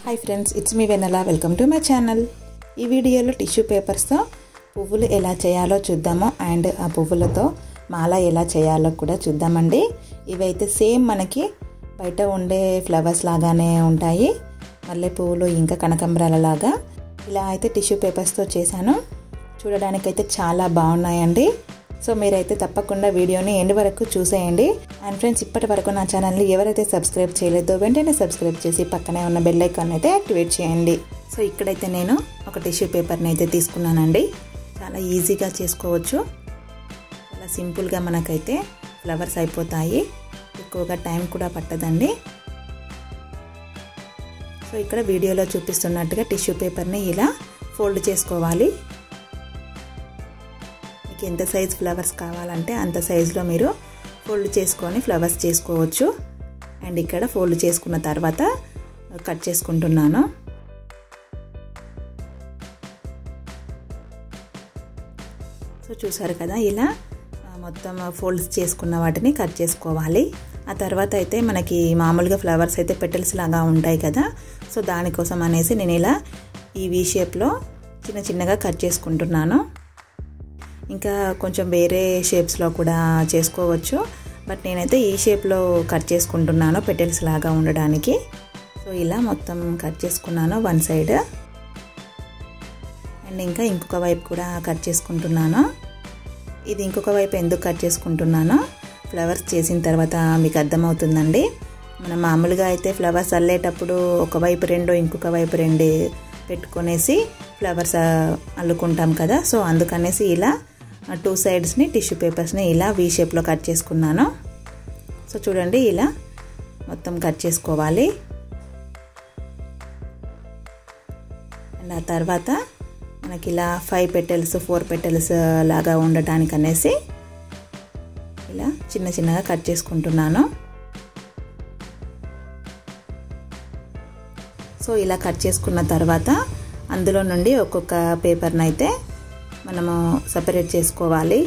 hi friends it's me Venala welcome to my channel ఈ వీడియోలో tissue పేపర్స్తో పువ్వులు ఎలా చేయాలో చూద్దాము అండ్ ఆ పువ్వులతో మాల ఎలా చేయాలో కూడా చూద్దామండి ఇవైతే సేమ్ మనకి బయట ఉండే ఫ్లవర్స్ లాగానే ఉంటాయి మల్లె పువ్వులు ఇంకా కనకంబరాల లాగా ఇలా అయితే టిష్యూ పేపర్స్తో చేశాను చూడడానికైతే చాలా బాగున్నాయండి సో మీరైతే తప్పకుండా వీడియోని ఎండ్ వరకు చూసేయండి అండ్ ఫ్రెండ్స్ ఇప్పటి వరకు నా ఛానల్ని ఎవరైతే సబ్స్క్రైబ్ చేయలేదో వెంటనే సబ్స్క్రైబ్ చేసి పక్కనే ఉన్న బెల్ ఐకాన్ అయితే యాక్టివేట్ చేయండి సో ఇక్కడైతే నేను ఒక టిష్యూ పేపర్ని అయితే తీసుకున్నానండి చాలా ఈజీగా చేసుకోవచ్చు చాలా సింపుల్గా మనకైతే ఫ్లవర్స్ అయిపోతాయి ఎక్కువగా టైం కూడా పట్టదండి సో ఇక్కడ వీడియోలో చూపిస్తున్నట్టుగా టిష్యూ పేపర్ని ఇలా ఫోల్డ్ చేసుకోవాలి మీకు ఎంత సైజ్ ఫ్లవర్స్ కావాలంటే అంత సైజులో మీరు ఫోల్డ్ చేసుకొని ఫ్లవర్స్ చేసుకోవచ్చు అండ్ ఇక్కడ ఫోల్డ్ చేసుకున్న తర్వాత కట్ చేసుకుంటున్నాను సో చూసారు కదా ఇలా మొత్తం ఫోల్డ్స్ చేసుకున్న వాటిని కట్ చేసుకోవాలి ఆ తర్వాత అయితే మనకి మామూలుగా ఫ్లవర్స్ అయితే పెటల్స్ లాగా ఉంటాయి కదా సో దానికోసం అనేసి నేను ఇలా ఈ వీ షేప్లో చిన్న చిన్నగా కట్ చేసుకుంటున్నాను ఇంకా కొంచెం వేరే షేప్స్లో కూడా చేసుకోవచ్చు బట్ నేనైతే ఈ షేప్లో కట్ చేసుకుంటున్నాను పెటల్స్ లాగా ఉండడానికి సో ఇలా మొత్తం కట్ చేసుకున్నాను వన్ సైడ్ అండ్ ఇంకా ఇంకొక వైపు కూడా కట్ చేసుకుంటున్నాను ఇది ఇంకొక వైపు ఎందుకు కట్ చేసుకుంటున్నానో ఫ్లవర్స్ చేసిన తర్వాత మీకు అర్థమవుతుందండి మనం మామూలుగా అయితే ఫ్లవర్స్ అల్లేటప్పుడు ఒకవైపు రెండు ఇంకొక వైపు రెండు పెట్టుకొనేసి ఫ్లవర్స్ అల్లుకుంటాం కదా సో అందుకనేసి ఇలా టూ సైడ్స్ని టిష్యూ పేపర్స్ని ఇలా వీ షేప్లో కట్ చేసుకున్నాను సో చూడండి ఇలా మొత్తం కట్ చేసుకోవాలి అండ్ ఆ తర్వాత మనకి ఇలా ఫైవ్ పెటల్స్ ఫోర్ పెటల్స్ లాగా ఉండటానికి అనేసి ఇలా చిన్న చిన్నగా కట్ చేసుకుంటున్నాను సో ఇలా కట్ చేసుకున్న తర్వాత అందులో నుండి ఒక్కొక్క పేపర్ని అయితే మనము సపరేట్ చేసుకోవాలి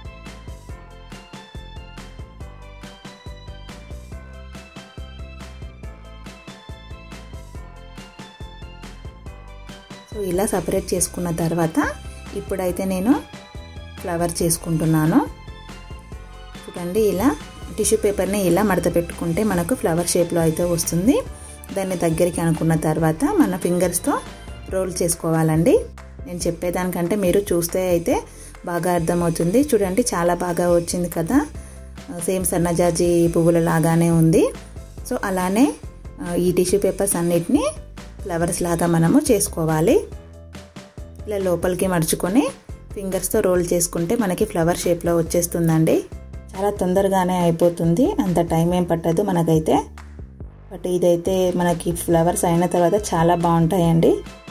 సో ఇలా సపరేట్ చేసుకున్న తర్వాత ఇప్పుడైతే నేను ఫ్లవర్ చేసుకుంటున్నాను చూడండి ఇలా టిష్యూ పేపర్ని ఇలా మడత పెట్టుకుంటే మనకు ఫ్లవర్ షేప్లో అయితే వస్తుంది దాన్ని దగ్గరికి అనుకున్న తర్వాత మన ఫింగర్స్తో రోల్ చేసుకోవాలండి నేను చెప్పేదానికంటే మీరు చూస్తే అయితే బాగా అర్థమవుతుంది చూడండి చాలా బాగా వచ్చింది కదా సేమ్ సన్నజాజి పువ్వుల లాగానే ఉంది సో అలానే ఈ టిష్యూ పేపర్స్ అన్నిటినీ ఫ్లవర్స్ లాగా మనము చేసుకోవాలి ఇలా లోపలికి మడుచుకొని ఫింగర్స్తో రోల్ చేసుకుంటే మనకి ఫ్లవర్ షేప్లో వచ్చేస్తుందండి చాలా తొందరగానే అయిపోతుంది అంత టైం ఏం పట్టదు మనకైతే బట్ ఇదైతే మనకి ఫ్లవర్స్ అయిన తర్వాత చాలా బాగుంటాయండి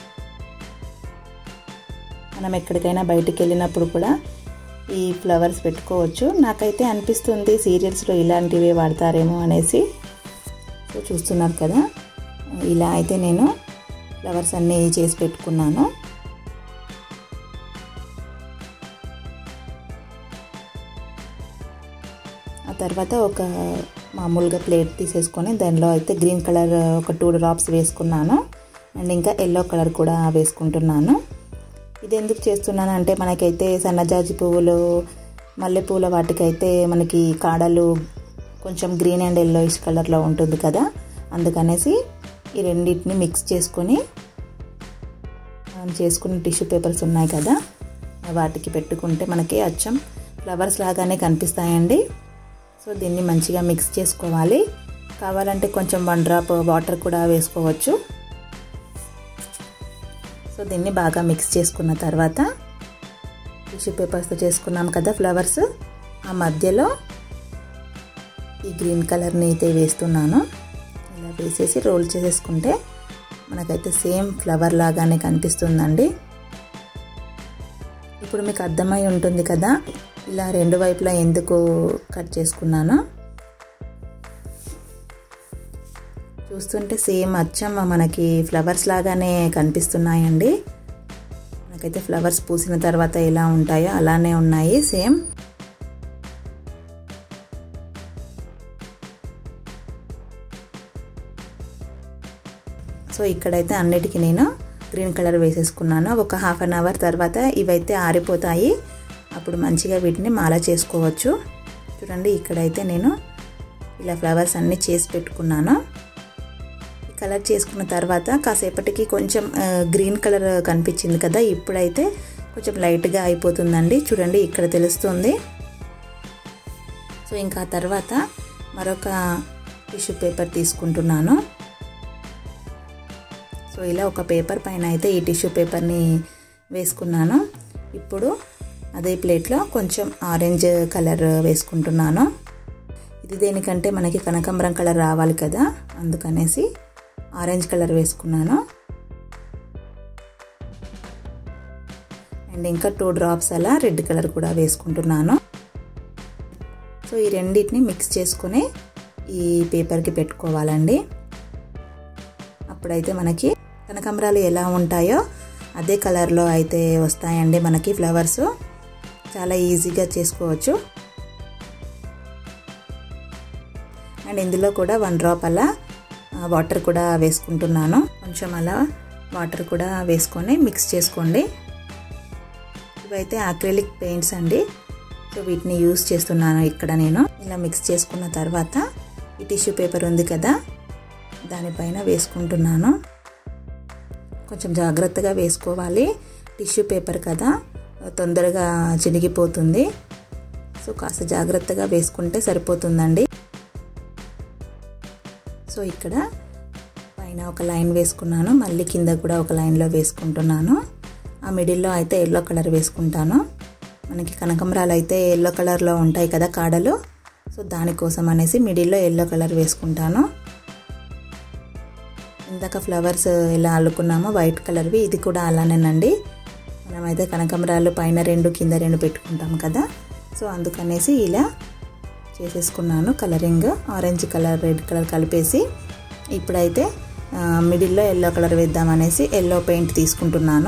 మనం ఎక్కడికైనా బయటికి వెళ్ళినప్పుడు కూడా ఈ ఫ్లవర్స్ పెట్టుకోవచ్చు నాకైతే అనిపిస్తుంది సీరియల్స్లో ఇలాంటివే వాడతారేమో అనేసి సో చూస్తున్నారు కదా ఇలా అయితే నేను ఫ్లవర్స్ అన్నీ చేసి పెట్టుకున్నాను ఆ తర్వాత ఒక మామూలుగా ప్లేట్ తీసేసుకొని దానిలో అయితే గ్రీన్ కలర్ ఒక టూ డ్రాప్స్ వేసుకున్నాను అండ్ ఇంకా ఎల్లో కలర్ కూడా వేసుకుంటున్నాను ఇది ఎందుకు చేస్తున్నాను అంటే మనకైతే సన్నజాజి పువ్వులు మల్లెపూల వాటికైతే మనకి కాడలు కొంచెం గ్రీన్ అండ్ ఎల్లోయిష్ కలర్లో ఉంటుంది కదా అందుకనేసి ఈ రెండింటిని మిక్స్ చేసుకొని మనం చేసుకున్న టిష్యూ పేపర్స్ ఉన్నాయి కదా వాటికి పెట్టుకుంటే మనకి అచ్చం ఫ్లవర్స్ లాగానే కనిపిస్తాయండి సో దీన్ని మంచిగా మిక్స్ చేసుకోవాలి కావాలంటే కొంచెం వన్ డ్రాప్ వాటర్ కూడా వేసుకోవచ్చు సో దీన్ని బాగా మిక్స్ చేసుకున్న తర్వాత టిష్యూ పేపర్స్తో చేసుకున్నాం కదా ఫ్లవర్స్ ఆ మధ్యలో ఈ గ్రీన్ కలర్ని అయితే వేస్తున్నాను ఇలా వేసేసి రోల్ చేసేసుకుంటే మనకైతే సేమ్ ఫ్లవర్ లాగానే కనిపిస్తుందండి ఇప్పుడు మీకు అర్థమై ఉంటుంది కదా ఇలా రెండు వైపులా ఎందుకు కట్ చేసుకున్నాను చూస్తుంటే సేమ్ అచ్చం మనకి ఫ్లవర్స్ లాగానే కనిపిస్తున్నాయండి నాకైతే ఫ్లవర్స్ పూసిన తర్వాత ఎలా ఉంటాయో అలానే ఉన్నాయి సేమ్ సో ఇక్కడైతే అన్నిటికీ నేను గ్రీన్ కలర్ వేసేసుకున్నాను ఒక హాఫ్ అన్ అవర్ తర్వాత ఇవైతే ఆరిపోతాయి అప్పుడు మంచిగా వీటిని మాల చేసుకోవచ్చు చూడండి ఇక్కడైతే నేను ఇలా ఫ్లవర్స్ అన్నీ చేసి పెట్టుకున్నాను కలర్ చేసుకున్న తర్వాత కాసేపటికి కొంచెం గ్రీన్ కలర్ కనిపించింది కదా ఇప్పుడైతే కొంచెం లైట్గా అయిపోతుందండి చూడండి ఇక్కడ తెలుస్తుంది సో ఇంకా తర్వాత మరొక టిష్యూ పేపర్ తీసుకుంటున్నాను సో ఇలా ఒక పేపర్ పైన అయితే ఈ టిష్యూ పేపర్ని వేసుకున్నాను ఇప్పుడు అదే ప్లేట్లో కొంచెం ఆరెంజ్ కలర్ వేసుకుంటున్నాను ఇది దేనికంటే మనకి కనకాంబరం కలర్ రావాలి కదా అందుకనేసి ఆరెంజ్ కలర్ వేసుకున్నాను అండ్ ఇంకా టూ డ్రాప్స్ అలా రెడ్ కలర్ కూడా వేసుకుంటున్నాను సో ఈ రెండింటిని మిక్స్ చేసుకొని ఈ పేపర్కి పెట్టుకోవాలండి అప్పుడైతే మనకి కనకాంబరాలు ఎలా ఉంటాయో అదే కలర్లో అయితే వస్తాయండి మనకి ఫ్లవర్స్ చాలా ఈజీగా చేసుకోవచ్చు అండ్ ఇందులో కూడా వన్ డ్రాప్ అలా వాటర్ కూడా వేసుకుంటున్నాను కొంచెం అలా వాటర్ కూడా వేసుకొని మిక్స్ చేసుకోండి ఇవైతే అక్రిలిక్ పెయింట్స్ అండి సో వీటిని యూస్ చేస్తున్నాను ఇక్కడ నేను ఇలా మిక్స్ చేసుకున్న తర్వాత ఈ టిష్యూ పేపర్ ఉంది కదా దానిపైన వేసుకుంటున్నాను కొంచెం జాగ్రత్తగా వేసుకోవాలి టిష్యూ పేపర్ కదా తొందరగా చినిగిపోతుంది సో కాస్త జాగ్రత్తగా వేసుకుంటే సరిపోతుందండి సో ఇక్కడ పైన ఒక లైన్ వేసుకున్నాను మళ్ళీ కింద కూడా ఒక లైన్లో వేసుకుంటున్నాను ఆ మిడిల్లో అయితే ఎల్లో కలర్ వేసుకుంటాను మనకి కనకంబరాలు అయితే ఎల్లో కలర్లో ఉంటాయి కదా కాడలు సో దానికోసం అనేసి మిడిల్లో ఎల్లో కలర్ వేసుకుంటాను ఇందాక ఫ్లవర్స్ ఎలా అల్లుకున్నామో వైట్ కలర్వి ఇది కూడా అలానేనండి మనమైతే కనకంబరాలు పైన రెండు కింద రెండు పెట్టుకుంటాం కదా సో అందుకనేసి ఇలా చేసేసుకున్నాను colouring orange colour red colour కలిపేసి ఇప్పుడైతే మిడిల్లో ఎల్లో కలర్ వేద్దామనేసి ఎల్లో పెయింట్ తీసుకుంటున్నాను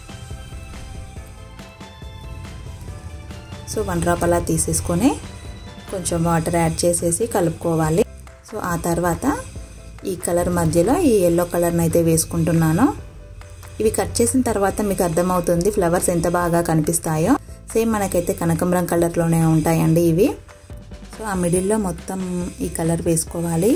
సో వన్ డ్రాప్ అలా తీసేసుకొని కొంచెం వాటర్ యాడ్ చేసేసి కలుపుకోవాలి సో ఆ తర్వాత ఈ కలర్ మధ్యలో ఈ ఎల్లో కలర్ని అయితే వేసుకుంటున్నాను ఇవి కట్ చేసిన తర్వాత మీకు అర్థమవుతుంది ఫ్లవర్స్ ఎంత బాగా కనిపిస్తాయో సేమ్ మనకైతే కనకంబరం కలర్లోనే ఉంటాయండి ఇవి సో ఆ మిడిల్లో మొత్తం ఈ కలర్ వేసుకోవాలి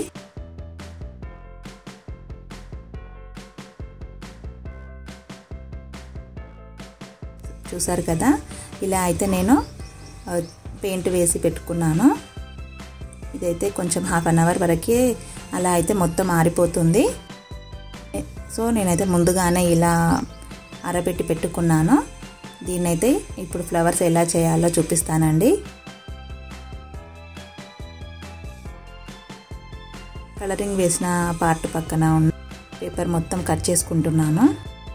చూసారు కదా ఇలా అయితే నేను పెయింట్ వేసి పెట్టుకున్నాను ఇదైతే కొంచెం హాఫ్ అన్ అవర్ వరకే అలా అయితే మొత్తం ఆరిపోతుంది సో నేనైతే ముందుగానే ఇలా ఆరబెట్టి పెట్టుకున్నాను దీన్నైతే ఇప్పుడు ఫ్లవర్స్ ఎలా చేయాలో చూపిస్తానండి కలరింగ్ వేసిన పార్ట్ పక్కన ఉన్న పేపర్ మొత్తం కట్ చేసుకుంటున్నాను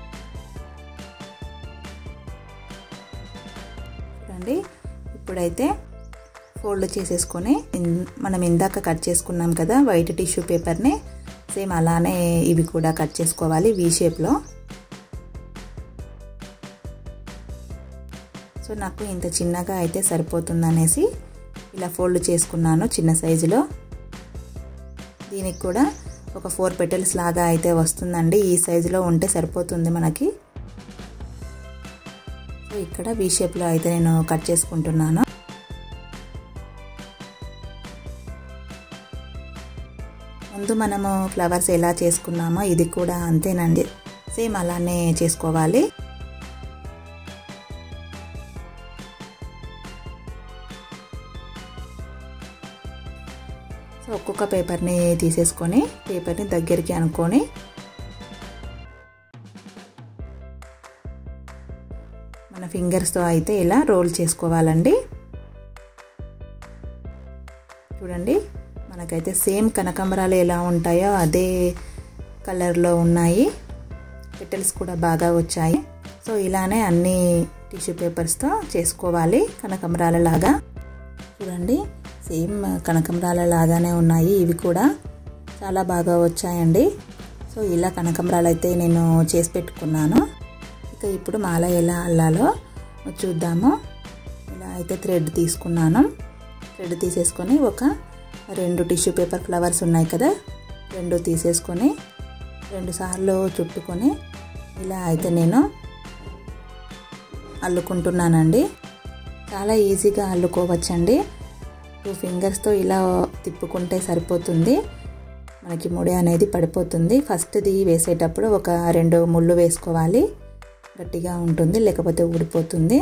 చూడండి ఇప్పుడైతే ఫోల్డ్ చేసేసుకొని మనం ఇందాక కట్ చేసుకున్నాం కదా వైట్ టిష్యూ పేపర్ని సేమ్ అలానే ఇవి కూడా కట్ చేసుకోవాలి వీ షేప్లో సో నాకు ఇంత చిన్నగా అయితే సరిపోతుందనేసి ఇలా ఫోల్డ్ చేసుకున్నాను చిన్న సైజులో దీనికి కూడా ఒక ఫోర్ పెటల్స్ లాగా అయితే వస్తుందండి ఈ సైజులో ఉంటే సరిపోతుంది మనకి సో ఇక్కడ వీ షేప్లో అయితే నేను కట్ చేసుకుంటున్నాను ముందు మనము ఫ్లవర్స్ ఎలా చేసుకున్నామో ఇది కూడా అంతేనండి సేమ్ అలానే చేసుకోవాలి సో ఒక్కొక్క పేపర్ని తీసేసుకొని పేపర్ని దగ్గరికి అనుకొని మన ఫింగర్స్తో అయితే ఇలా రోల్ చేసుకోవాలండి చూడండి మనకైతే సేమ్ కనకాంబరాలు ఎలా ఉంటాయో అదే కలర్లో ఉన్నాయి పెటల్స్ కూడా బాగా వచ్చాయి సో ఇలానే అన్ని టిష్యూ పేపర్స్తో చేసుకోవాలి కనకాంబరాల లాగా చూడండి సేమ్ కనకంబరాల లాగానే ఉన్నాయి ఇవి కూడా చాలా బాగా వచ్చాయండి సో ఇలా కనకంబరాలు అయితే నేను చేసి పెట్టుకున్నాను ఇక ఇప్పుడు మాల ఎలా అల్లాలో చూద్దాము ఇలా అయితే థ్రెడ్ తీసుకున్నాను థ్రెడ్ తీసేసుకొని ఒక రెండు టిష్యూ పేపర్ ఫ్లవర్స్ ఉన్నాయి కదా రెండు తీసేసుకొని రెండు సార్లు చుట్టుకొని ఇలా అయితే నేను అల్లుకుంటున్నానండి చాలా ఈజీగా అల్లుకోవచ్చండి టూ ఫింగర్స్తో ఇలా తిప్పుకుంటే సరిపోతుంది మనకి ముడి అనేది పడిపోతుంది ఫస్ట్ది వేసేటప్పుడు ఒక రెండు ముళ్ళు వేసుకోవాలి గట్టిగా ఉంటుంది లేకపోతే ఊడిపోతుంది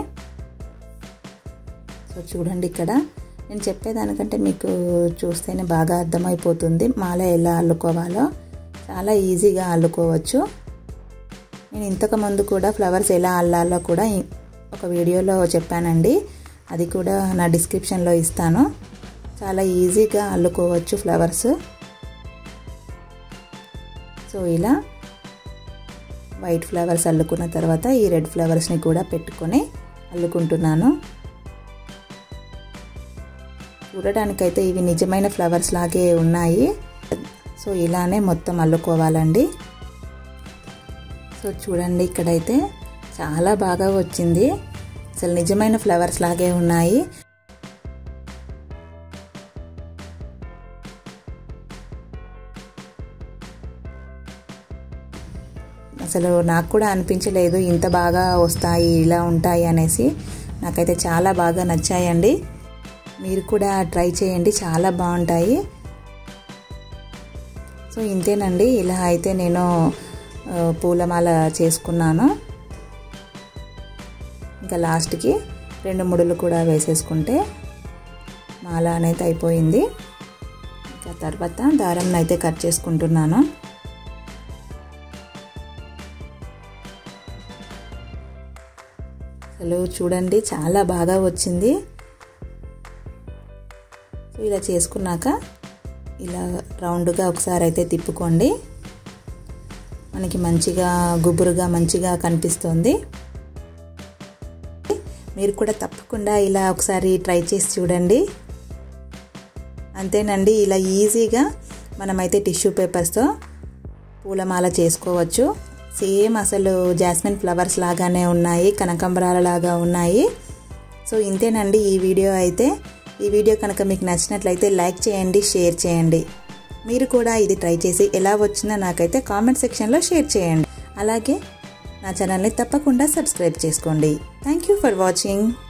సో చూడండి ఇక్కడ నేను చెప్పేదానికంటే మీకు చూస్తేనే బాగా అర్థమైపోతుంది మాల ఎలా అల్లుకోవాలో చాలా ఈజీగా అల్లుకోవచ్చు నేను ఇంతకుముందు కూడా ఫ్లవర్స్ ఎలా అల్లాలో కూడా ఒక వీడియోలో చెప్పానండి అది కూడా నా డిస్క్రిప్షన్లో ఇస్తాను చాలా ఈజీగా అల్లుకోవచ్చు ఫ్లవర్స్ సో ఇలా వైట్ ఫ్లవర్స్ అల్లుకున్న తర్వాత ఈ రెడ్ ఫ్లవర్స్ని కూడా పెట్టుకొని అల్లుకుంటున్నాను చూడడానికైతే ఇవి నిజమైన ఫ్లవర్స్ లాగే ఉన్నాయి సో ఇలానే మొత్తం అల్లుకోవాలండి సో చూడండి ఇక్కడైతే చాలా బాగా వచ్చింది అసలు నిజమైన ఫ్లవర్స్ లాగే ఉన్నాయి అసలు నాకు కూడా అనిపించలేదు ఇంత బాగా వస్తాయి ఇలా ఉంటాయి అనేసి నాకైతే చాలా బాగా నచ్చాయండి మీరు కూడా ట్రై చేయండి చాలా బాగుంటాయి సో ఇంతేనండి ఇలా అయితే నేను పూలమాల చేసుకున్నాను ఇంకా లాస్ట్కి రెండు ముడులు కూడా వేసేసుకుంటే మాల అనేది అయిపోయింది ఇంకా తర్వాత దారం అయితే కట్ చేసుకుంటున్నాను అసలు చూడండి చాలా బాగా వచ్చింది సో ఇలా చేసుకున్నాక ఇలా రౌండ్గా ఒకసారి అయితే తిప్పుకోండి మనకి మంచిగా గుబురుగా మంచిగా కనిపిస్తుంది మీరు కూడా తప్పకుండా ఇలా ఒకసారి ట్రై చేసి చూడండి అంతేనండి ఇలా ఈజీగా మనమైతే టిష్యూ పేపర్స్తో పూలమాల చేసుకోవచ్చు సేమ్ అసలు జాస్మిన్ ఫ్లవర్స్ లాగానే ఉన్నాయి కనకంబరాల లాగా ఉన్నాయి సో ఇంతేనండి ఈ వీడియో అయితే ఈ వీడియో కనుక మీకు నచ్చినట్లయితే లైక్ చేయండి షేర్ చేయండి మీరు కూడా ఇది ట్రై చేసి ఎలా వచ్చిందో నాకైతే కామెంట్ సెక్షన్లో షేర్ చేయండి అలాగే నా ఛానల్ని తప్పకుండా సబ్స్క్రైబ్ చేసుకోండి థ్యాంక్ యూ ఫర్ వాచింగ్